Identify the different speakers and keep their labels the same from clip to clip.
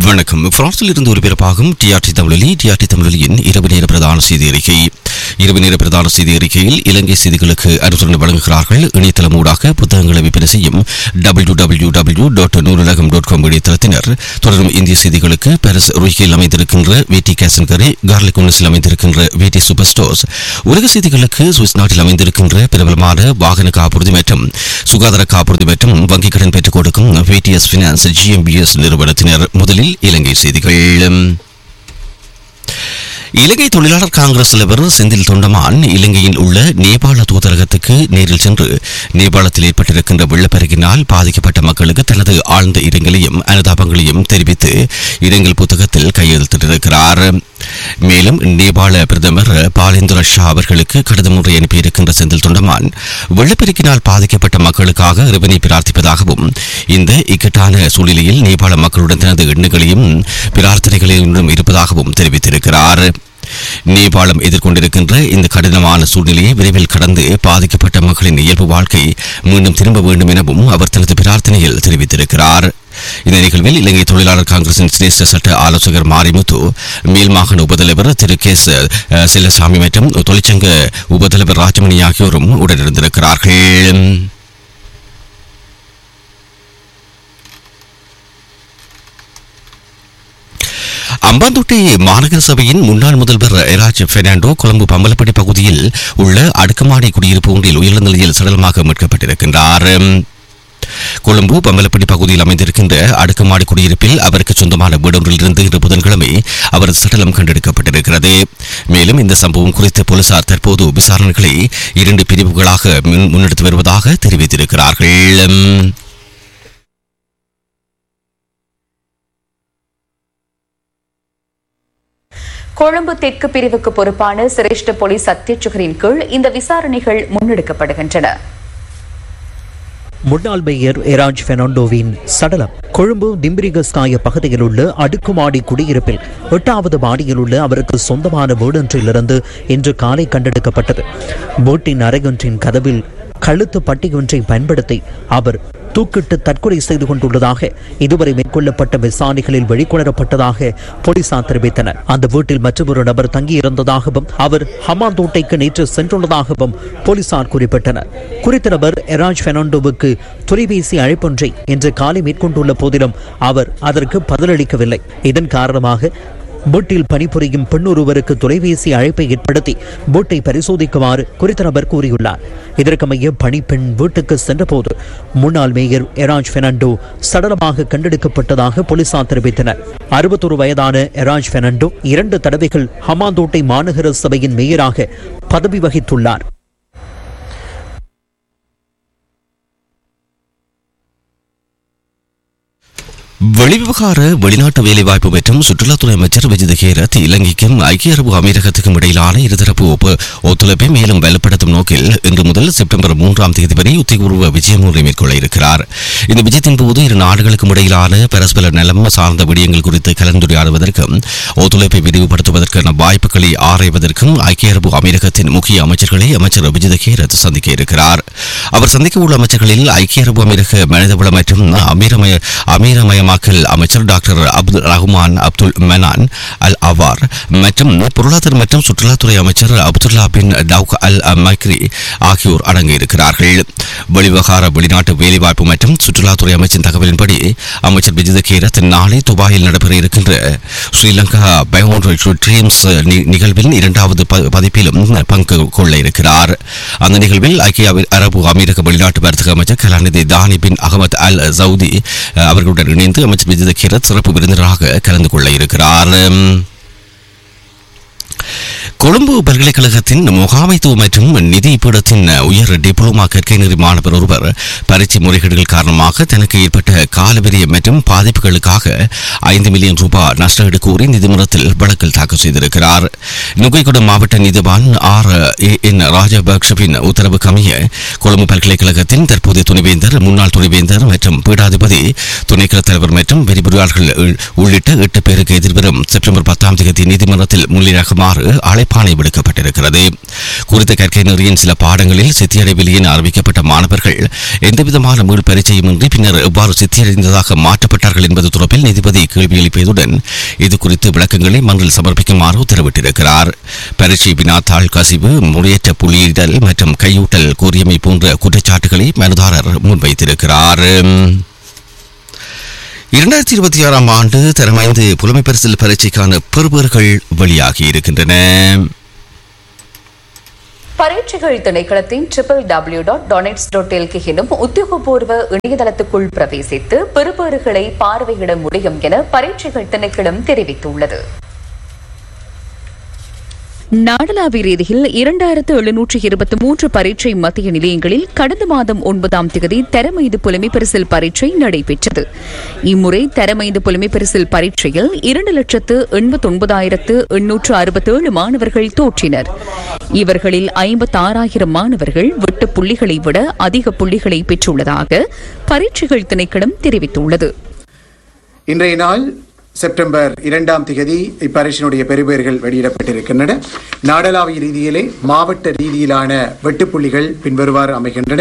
Speaker 1: வணக்கம் பிரான்சில் இருந்து ஒலிபரப்பாகும் டிஆர்டி தமிழொலி டிஆர்டி தமிழொலியின் இரவு நேர பிரதான செய்தி அறிக்கை இரவு நேர பிரதான செய்தி அறிக்கையில் இலங்கை செய்திகளுக்கு அனுசரணை வழங்குகிறார்கள் இணையதளம் ஊடாக புத்தகங்களை விற்பனை செய்யும் W W W dot Noolagam dot com இணையதளத்தினர் தொடரும் இந்திய செய்திகளுக்கு பாரிஸ் ருய்கில் அமைந்திருக்கின்ற விடி கேசன்கரை கார்லிக் உன்னஸில் அமைந்திருக்கின்ற விடி சூப்பர் ஸ்டோர்ஸ் உலக செய்திகளுக்கு சுவிஸ் நாட்டில் அமைந்திருக்கின்ற பிரபலமான வாகன காப்புறுதி மற்றும் சுகாதார காப்புறுதி மற்றும் வங்கிக் கடன் பெற்றுக் கொடுக்கும் விடிஎஸ் பினான்ஸ் ஜிஎம்பிஎஸ் நிறுவனத்தினர் முதலில் இலங்கை செய்திகள் இலங்கை தொழிலாளர் காங்கிரஸ் தலைவர் செந்தில் தொண்டமான் இலங்கையில் உள்ள நேபாள தூதரகத்துக்கு நேரில் சென்று நேபாளத்தில் ஏற்பட்டிருக்கின்ற வெள்ளப்பெருக்கினால் பாதிக்கப்பட்ட மக்களுக்கு தனது ஆழ்ந்த இரங்கலையும் அனுதாபங்களையும் தெரிவித்து இரங்கல் புத்தகத்தில் கையெழுத்திட்டிருக்கிறார் மேலும் நேபாள பிரதமர் பாலேந்திர ஷா அவர்களுக்கு கடிதம் ஒன்றை அனுப்பியிருக்கின்ற செந்தில் தொண்டமான் வெள்ளப்பெருக்கினால் பாதிக்கப்பட்ட மக்களுக்காக இறைவனை பிரார்த்திப்பதாகவும் இந்த இக்கட்டான சூழ்நிலையில் நேபாள மக்களுடன் தனது எண்ணங்களையும் பிரார்த்தனைகளையும் இருப்பதாகவும் தெரிவித்திருக்கிறார் நேபாளம் எதிர்கொண்டிருக்கின்ற இந்த கடினமான சூழ்நிலையை விரைவில் கடந்து பாதிக்கப்பட்ட மக்களின் இயல்பு வாழ்க்கை மீண்டும் திரும்ப வேண்டும் எனவும் அவர் தனது பிரார்த்தனையில் தெரிவித்திருக்கிறார் இந்த நிகழ்வில் இலங்கை தொழிலாளர் காங்கிரசின் சிரேஷ்ட சட்ட ஆலோசகர் மாரிமுத்து மேல் மாகாண உபதலைவர் திரு கே எஸ் அஹ், செல்லசாமி மற்றும் தொழிற்சங்க உபதலைவர் ராஜமணி ஆகியோரும் உடனிருந்திருக்கிறார்கள் அம்பாந்தோட்டை மாநகர சபையின் முன்னாள் முதல்வர் எராஜ் பெர்னாண்டோ கொழும்பு பம்பலப்பட்டி பகுதியில் உள்ள அடுக்குமாடி குடியிருப்பு ஒன்றில் உயர்ந்த நிலையில் சடலமாக மீட்கப்பட்டிருக்கின்றார் கொழும்பு பம்பலப்பட்டி பகுதியில் அமைந்திருக்கின்ற அடுக்குமாடி குடியிருப்பில் அவருக்கு சொந்தமான வீடொன்றிலிருந்து இன்று புதன்கிழமை அவரது சடலம் கண்டெடுக்கப்பட்டிருக்கிறது மேலும் இந்த சம்பவம் குறித்து போலீசார் தற்போது விசாரணைகளை இரண்டு பிரிவுகளாக முன்- முன்னெடுத்து வருவதாக தெரிவித்திருக்கிறார்கள்
Speaker 2: கொழும்பு தெற்கு பிரிவுக்கு பொறுப்பான சிரேஷ்ட போலீஸ் அத்தியட்சகரின் கீழ் இந்த விசாரணைகள் முன்னெடுக்கப்படுகின்றன
Speaker 3: முன்னாள் மேயர் எராஜ் பெர்னாண்டோவின் சடலம் கொழும்பு திம்பிரிகஸ்காய பகுதியில் உள்ள அடுக்குமாடி குடியிருப்பில் எட்டாவது மாடியில் உள்ள அவருக்கு சொந்தமான வீடொன்றிலிருந்து இன்று காலை கண்டெடுக்கப்பட்டது வீட்டின் அறையொன்றின் கதவில் கழுத்து பட்டியொன்றை பயன்படுத்தி அவர் தூக்கிட்டு தற்கொலை செய்து கொண்டுள்ளதாக இதுவரை மேற்கொள்ளப்பட்ட விசாரணைகளில் வெளிக்கொணரப்பட்டதாக போலீசார் தெரிவித்தனர் அந்த வீட்டில் மற்றொரு நபர் தங்கியிருந்ததாகவும் அவர் ஹமாந்தோட்டைக்கு நேற்று சென்றுள்ளதாகவும் போலீசார் குறிப்பிட்டனர் குறித்த நபர் எராஜ் பெர்னாண்டோவுக்கு தொலைபேசி அழைப்பொன்றை இன்று காலை மேற்கொண்டுள்ள போதிலும் அவர் அதற்கு பதிலளிக்கவில்லை இதன் காரணமாக வீட்டில் பணிபுரியும் பெண்ணொருவருக்கு தொலைபேசி அழைப்பை ஏற்படுத்தி வீட்டை பரிசோதிக்குமாறு குறித்த நபர் கூறியுள்ளார் இதற்கமைய பணிப்பெண் வீட்டுக்கு சென்றபோது முன்னாள் மேயர் எராஜ் பெர்னாண்டோ சடலமாக கண்டெடுக்கப்பட்டதாக போலீசார் தெரிவித்தனர் அறுபத்தொரு வயதான எராஜ் பெர்னாண்டோ இரண்டு தடவைகள் ஹமாந்தோட்டை மாநகர சபையின் மேயராக பதவி வகித்துள்ளார்
Speaker 1: வெளிவிவகார வெளிநாட்டு வேலைவாய்ப்பு மற்றும் சுற்றுலாத்துறை அமைச்சர் விஜித கேரத் இலங்கைக்கும் ஐக்கிய அரபு அமீரகத்துக்கும் இடையிலான இருதரப்பு ஒப்பு ஒத்துழைப்பை மேலும் வலுப்படுத்தும் நோக்கில் இன்று முதல் செப்டம்பர் மூன்றாம் தேதி வரை உத்திபூர்வ விஜயம் ஒன்றை மேற்கொள்ள இருக்கிறார் இந்த விஜயத்தின் போது இரு நாடுகளுக்கும் இடையிலான பரஸ்பர நலம் சார்ந்த விடயங்கள் குறித்து கலந்துரையாடுவதற்கும் ஒத்துழைப்பை விரிவுபடுத்துவதற்கான வாய்ப்புகளை ஆராய்வதற்கும் ஐக்கிய அரபு அமீரகத்தின் முக்கிய அமைச்சர்களை அமைச்சர் விஜித கேரத் சந்திக்க இருக்கிறார் அவர் சந்திக்க உள்ள அமைச்சர்களில் ஐக்கிய அரபு அமீரக மனிதவள மற்றும் அமீரமய அமீரமயமாக்கல் அமைச்சர் doctor Abdul Rahman Abdul Manan Al Awar மற்றும் பொருளாதார மற்றும் சுற்றுலாத்துறை அமைச்சர் அப்துல்லா பின் டவுக் அல் மைக்ரி ஆகியோர் அடங்க இருக்கிறார்கள் வெளிவகார வெளிநாட்டு வேலைவாய்ப்பு மற்றும் சுற்றுலாத்துறை அமைச்சின் தகவலின்படி அமைச்சர் விஜித கேரத் நாளை துபாயில் நடைபெற இருக்கின்ற ஸ்ரீலங்கா பயோன்ட் ட்ரீம்ஸ் நி- நிகழ்வின் இரண்டாவது ப- பதிப்பிலும் பங்கு கொள்ள இருக்கிறார் அந்த நிகழ்வில் ஐக்கிய அமீ- அரபு அமீரக வெளிநாட்டு வர்த்தக அமைச்சர் கலாநிதி தானி பின் அகமது அல் சவுதி அஹ், அவர்களுடன் இணைந்து அமைச்சர் விஜித கேரத் சிறப்பு விருந்தினராக கலந்து கொள்ள இருக்கிறார் கொழும்பு பல்கலைக்கழகத்தின் முகாமைத்துவ மற்றும் நிதி பீடத்தின் உயர் டிப்ளோமா கற்கை நெறி மாணவர் ஒருவர் பரீட்சை முறைகேடுகள் காரணமாக தனக்கு ஏற்பட்ட காலவெறியம் மற்றும் பாதிப்புகளுக்காக ஐந்து மில்லியன் ரூபாய் நஷ்டஈடு கோரி நீதிமன்றத்தில் வழக்கில் தாக்கல் செய்திருக்கிறார் நுகைகுட மாவட்ட நீதிவான் ஆர் ஏ என் ராஜபக்ஷவின் உத்தரவுக்கு அமைய கொழும்பு பல்கலைக்கழகத்தின் தற்போதைய துணைவேந்தர் முன்னாள் துணைவேந்தர் மற்றும் பீடாதிபதி துணைக்கல தலைவர் மற்றும் விரிவுரையாளர்கள் உள்ளிட்ட எட்டு பேருக்கு எதிர்வரும் செப்டம்பர் பத்தாம் தேதி நீதிமன்றத்தில் முன்னிலையாகுமாறு அழைப்பு அழைப்பாணை விடுக்கப்பட்டிருக்கிறது குறித்த கற்கை நெறியின் சில பாடங்களில் சித்தியடைவில்லை என அறிவிக்கப்பட்ட மாணவர்கள் எந்தவிதமான மீள் பரிச்சயமின்றி பின்னர் எவ்வாறு சித்தியடைந்ததாக மாற்றப்பட்டார்கள் என்பது தொடர்பில் நீதிபதி கேள்வி எழுப்பியதுடன் இது குறித்து விளக்கங்களை மன்றில் சமர்ப்பிக்குமாறு உத்தரவிட்டிருக்கிறார் பரீட்சை வினாத்தாள் கசிவு முறையற்ற புள்ளியிடல் மற்றும் கையூட்டல் கூறியமை போன்ற குற்றச்சாட்டுகளை மனுதாரர் முன்வைத்திருக்கிறார் இரண்டாயிரத்தி இருபத்தி ஆறாம் ஆண்டு தரமைந்து புலமை பரிசில் பரீட்சைக்கான பெறுபவர்கள் வெளியாகி இருக்கின்றன
Speaker 2: பரீட்சைகள் திணைக்களத்தின் triple W dot doenets dot LK எனும் உத்தியோகபூர்வ இணையதளத்துக்குள் பிரவேசித்து பெறுபேறுகளை பார்வையிட முடியும் என பரீட்சைகள் திணைக்களம் தெரிவித்துள்ளது நாடளாவிய ரீதியில் இரண்டாயிரத்து எழுநூற்று இருபத்தி மூன்று பரீட்சை மத்திய நிலையங்களில் கடந்த மாதம் ஒன்பதாம் தேதி தரமைந்து புலமை பரிசில் பரீட்சை நடைபெற்றது இம்முறை தரமைந்து புலமை பரிசில் பரீட்சையில் இரண்டு லட்சத்து எண்பத்தி ஒன்பதாயிரத்து எண்ணூற்று அறுபத்தேழு மாணவர்கள் தோற்றினர் இவர்களில் ஐம்பத்தாறாயிரம் மாணவர்கள் வெட்டு புள்ளிகளை விட அதிக புள்ளிகளை பெற்றுள்ளதாக பரீட்சைகள் திணைக்களம் தெரிவித்துள்ளது
Speaker 4: இன்றைய நாள் செப்டம்பர் இரண்டாம் திகதி இப்பரீட்சையினுடைய பெறுபேறுகள் வெளியிடப்பட்டிருக்கின்றன நாடளாவிய ரீதியிலே மாவட்ட ரீதியிலான வெட்டுப்புள்ளிகள் பின்வருமாறு அமைகின்றன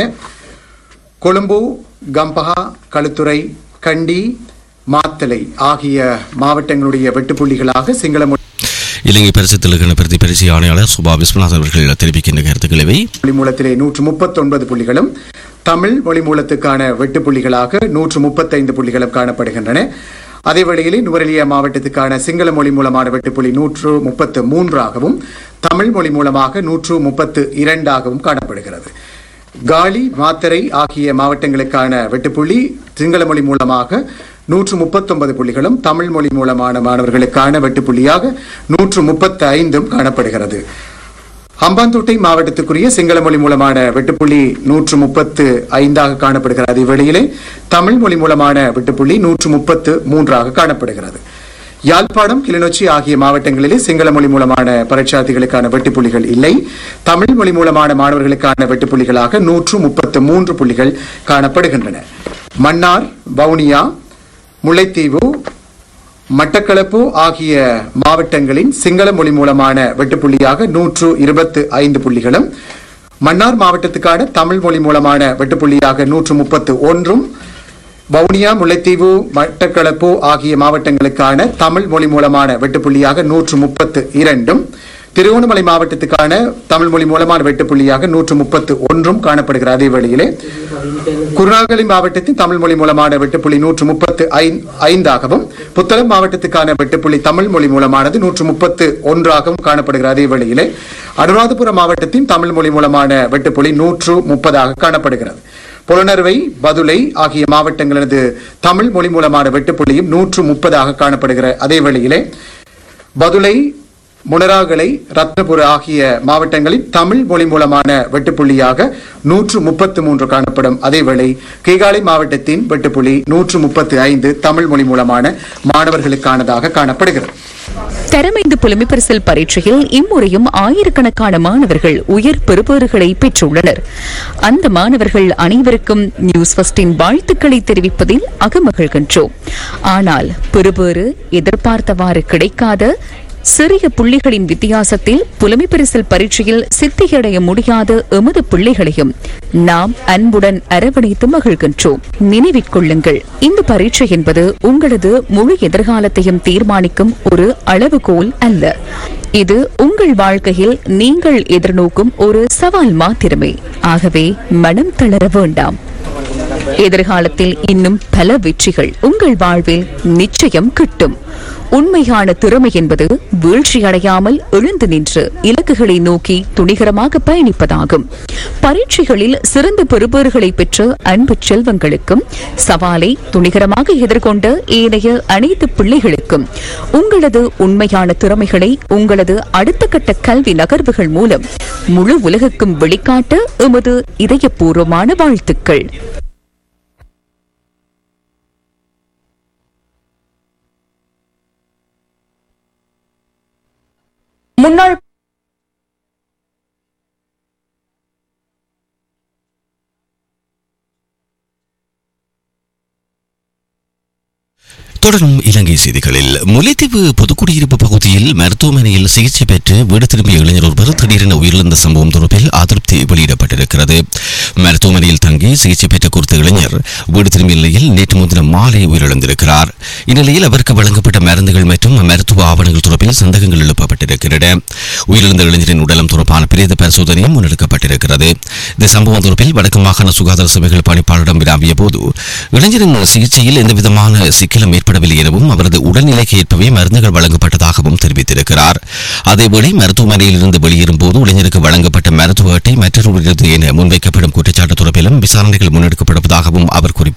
Speaker 4: கொழும்பு கம்பஹா களுத்துறை கண்டி மாத்தலை ஆகிய மாவட்டங்களுடைய வெட்டுப்புள்ளிகளாக சிங்கள மொழி
Speaker 1: இலங்கை பரிசுத்தலுக்கான பிரதி பரிசு ஆணையாளர் சுபா விஸ்வநாதன் அவர்கள் தெரிவிக்கின்ற கருத்துக்கள் இவை
Speaker 4: மூலத்திலே நூற்று முப்பத்தொன்பது புள்ளிகளும் தமிழ் மொழி மூலத்துக்கான வெட்டு புள்ளிகளாக நூற்று முப்பத்தைந்து புள்ளிகளும் காணப்படுகின்றன அதே வேளையிலே நுவரெலியா மாவட்டத்துக்கான சிங்கள மொழி மூலமான வெட்டுப்புள்ளி நூற்று முப்பத்து மூன்றாகவும் தமிழ் மொழி மூலமாக நூற்று முப்பத்து இரண்டாகவும் காணப்படுகிறது காலி மாத்தரை ஆகிய மாவட்டங்களுக்கான வெட்டுப்புள்ளி சிங்கள மொழி மூலமாக நூற்று முப்பத்தொன்பது புள்ளிகளும் தமிழ் மொழி மூலமான மாணவர்களுக்கான வெட்டுப்புள்ளியாக நூற்று முப்பத்தி ஐந்தும் காணப்படுகிறது ஹம்பாந்தோட்டை மாவட்டத்துக்குரிய சிங்கள மொழி மூலமான வெட்டுப்புள்ளி நூற்று முப்பத்து ஐந்தாக காணப்படுகிறது அதே வேளையிலே தமிழ் மொழி மூலமான வெட்டுப்புள்ளி நூற்று முப்பத்து மூன்றாக காணப்படுகிறது யாழ்ப்பாணம் கிளிநொச்சி ஆகிய மாவட்டங்களிலே சிங்கள மொழி மூலமான பரீட்சார்த்திகளுக்கான வெட்டுப்புள்ளிகள் இல்லை தமிழ் மொழி மூலமான மாணவர்களுக்கான வெட்டுப்புள்ளிகளாக நூற்று முப்பத்து மூன்று புள்ளிகள் காணப்படுகின்றன மன்னார் வவுனியா முல்லைத்தீவு மட்டக்களப்பு ஆகிய மாவட்டங்களின் சிங்கள மொழி மூலமான வெட்டுப்புள்ளியாக நூற்று இருபத்து ஐந்து புள்ளிகளும் மன்னார் மாவட்டத்துக்கான தமிழ் மொழி மூலமான வெட்டுப்புள்ளியாக நூற்று முப்பத்து ஒன்றும் வவுனியா முல்லைத்தீவு மட்டக்களப்பு ஆகிய மாவட்டங்களுக்கான தமிழ் மொழி மூலமான வெட்டுப்புள்ளியாக நூற்று முப்பத்து இரண்டும் திருவோணமலை மாவட்டத்துக்கான தமிழ் மொழி மூலமான வெட்டுப்புள்ளியாக நூற்று முப்பத்து ஒன்றும் காணப்படுகிற அதே வேளையிலே குருநாகலி மாவட்டத்தின் தமிழ் மொழி மூலமான வெட்டுப்புள்ளி நூற்று முப்பத்து ஐந்தாகவும் புத்தளம் மாவட்டத்துக்கான வெட்டுப்புள்ளி தமிழ் மொழி மூலமானது நூற்று முப்பத்து ஒன்றாகவும் காணப்படுகிற அதே வேளையிலே அனுராதபுரம் மாவட்டத்தின் தமிழ் மொழி மூலமான வெட்டுப்புள்ளி நூற்று முப்பதாக காணப்படுகிறது புலனறுவை பதுளை ஆகிய மாவட்டங்களது தமிழ் மொழி மூலமான வெட்டுப்புள்ளியும் நூற்று முப்பதாக காணப்படுகிற அதே வேளையிலே பதுளை முனராகலை ரத்னபுர ஆகிய மாவட்டங்களில் தமிழ் மொழி மூலமான வெட்டுப்புள்ளியாக நூற்று முப்பத்து மூன்று காணப்படும் அதேவேளை கேகாலை மாவட்டத்தின் வெட்டுப்புள்ளி நூற்று முப்பத்து ஐந்து தமிழ் மொழி மூலமான மாணவர்களுக்கானதாக காணப்படுகிறது
Speaker 2: தரமைந்து புலமை பரிசில் பரீட்சையில் இம்முறையும் ஆயிரக்கணக்கான மாணவர்கள் உயர் பெறுபேறுகளை பெற்றுள்ளனர் அந்த மாணவர்கள் அனைவருக்கும் நியூஸ் ஃபர்ஸ்டின் வாழ்த்துக்களை தெரிவிப்பதில் அகமகிழ்கின்றோம் ஆனால் பெறுபேறு எதிர்பார்த்தவாறு கிடைக்காத சிறிய புள்ளிகளின் வித்தியாசத்தில் புலமை பரிசில் பரீட்சையில் சித்தியடைய முடியாத எமது பிள்ளைகளையும் நாம் அன்புடன் அரவணைத்து மகிழ்கின்றோம் நினைவிற்கொள்ளுங்கள் இந்த பரீட்சை என்பது உங்களது முழு எதிர்காலத்தையும் தீர்மானிக்கும் ஒரு அளவுகோல் அல்ல இது உங்கள் வாழ்க்கையில் நீங்கள் எதிர்நோக்கும் ஒரு சவால் மாத்திரமே ஆகவே மனம் தளர வேண்டாம் எதிர்காலத்தில் இன்னும் பல வெற்றிகள் உங்கள் வாழ்வில் நிச்சயம் கிட்டும் உண்மையான திறமை என்பது வீழ்ச்சி அடையாமல் எழுந்து நின்று இலக்குகளை நோக்கி துணிகரமாக பயணிப்பதாகும் பரீட்சைகளில் சிறந்த பெறுபேறுகளை பெற்ற அன்பு செல்வங்களுக்கும் சவாலை துணிகரமாக எதிர்கொண்ட ஏனைய அனைத்து பிள்ளைகளுக்கும் உங்களது உண்மையான திறமைகளை உங்களது அடுத்த கட்ட கல்வி நகர்வுகள் மூலம் முழு உலகுக்கும் வெளிக்காட்ட எமது இதயபூர்வமான வாழ்த்துக்கள் முன்னாள்
Speaker 1: தொடரும் இலங்கை செய்திகளில் முல்லைத்தீவு பொதுக்குடியிருப்பு பகுதியில் மருத்துவமனையில் சிகிச்சை பெற்று வீடு திரும்பிய இளைஞர் ஒருவர் திடீரென உயிரிழந்த சம்பவம் தொடர்பில் அதிருப்தி வெளியிடப்பட்டிருக்கிறது மருத்துவமனையில் தங்கி சிகிச்சை பெற்ற குறித்த இளைஞர் வீடு திரும்பிய நிலையில் நேற்று முன்தினம் மாலை உயிரிழந்திருக்கிறார் இந்நிலையில் அவருக்கு வழங்கப்பட்ட மருந்துகள் மற்றும் மருத்துவ ஆவணங்கள் தொடர்பில் சந்தேகங்கள் எழுப்பப்பட்டிருக்கின்றன உயிரிழந்த இளைஞரின் உடலம் தொடர்பான பிரேத பரிசோதனையும் முன்னெடுக்கப்பட்டிருக்கிறது இந்த சம்பவம் தொடர்பில் வடக்கு மாகாண சுகாதார சபைகள் பணிப்பாளரிடம் வினாவிய போது இளைஞரின் சிகிச்சையில் எந்தவிதமான சிக்கலும் ஏற்படவில்லை எனவும் அவரது உடல்நிலைக்கு ஏற்பவே மருந்துகள் வழங்கப்பட்டதாகவும் தெரிவித்திருக்கிறார் அதேவேளை மருத்துவமனையில் இருந்து வெளியேறும் போது இளைஞருக்கு வழங்கப்பட்ட மருத்துவ அட்டை மற்றொருவரது என முன்வைக்கப்படும் குற்றச்சாட்டு தொடர்பிலும் விசாரணைகள் முன்னெடுக்கப்படுவதாகவும் அவர் குறிப்பிட்டார்